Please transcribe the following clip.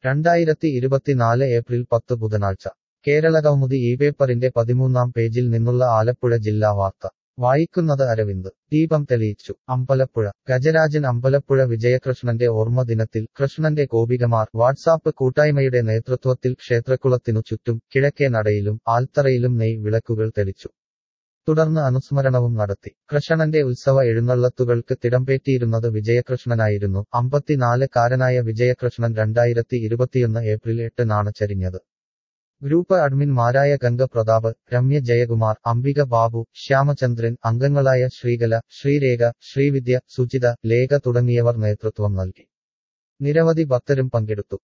രണ്ടായിരത്തി ഇരുപത്തിനാല് ഏപ്രിൽ പത്ത് ബുധനാഴ്ച കേരളകൗമുദി ഈ പേപ്പറിന്റെ പതിമൂന്നാം പേജിൽ നിന്നുള്ള ആലപ്പുഴ ജില്ലാ വാർത്ത വായിക്കുന്നത് അരവിന്ദ് ദീപം തെളിയിച്ചു അമ്പലപ്പുഴ ഗജരാജൻ അമ്പലപ്പുഴ വിജയകൃഷ്ണന്റെ ഓർമ്മ ദിനത്തിൽ കൃഷ്ണന്റെ ഗോപികമാർ വാട്സാപ്പ് കൂട്ടായ്മയുടെ നേതൃത്വത്തിൽ ക്ഷേത്രക്കുളത്തിനു ചുറ്റും കിഴക്കേ നടയിലും ആൽത്തറയിലും നെയ് വിളക്കുകൾ തെളിച്ചു തുടർന്ന് അനുസ്മരണവും നടത്തി കൃഷ്ണന്റെ ഉത്സവ എഴുന്നള്ളത്തുകൾക്ക് തിടംപേറ്റിയിരുന്നത് വിജയകൃഷ്ണനായിരുന്നു അമ്പത്തിനാല് കാരനായ വിജയകൃഷ്ണൻ രണ്ടായിരത്തി ഇരുപത്തിയൊന്ന് ഏപ്രിൽ എട്ടിനാണ് ചരിഞ്ഞത് ഗ്രൂപ്പ് അഡ്മിൻമാരായ ഗംഗ പ്രതാപ് രമ്യ ജയകുമാർ അംബിക ബാബു ശ്യാമചന്ദ്രൻ അംഗങ്ങളായ ശ്രീകല ശ്രീരേഖ ശ്രീവിദ്യ സുജിത ലേഖ തുടങ്ങിയവർ നേതൃത്വം നൽകി നിരവധി ഭക്തരും പങ്കെടുത്തു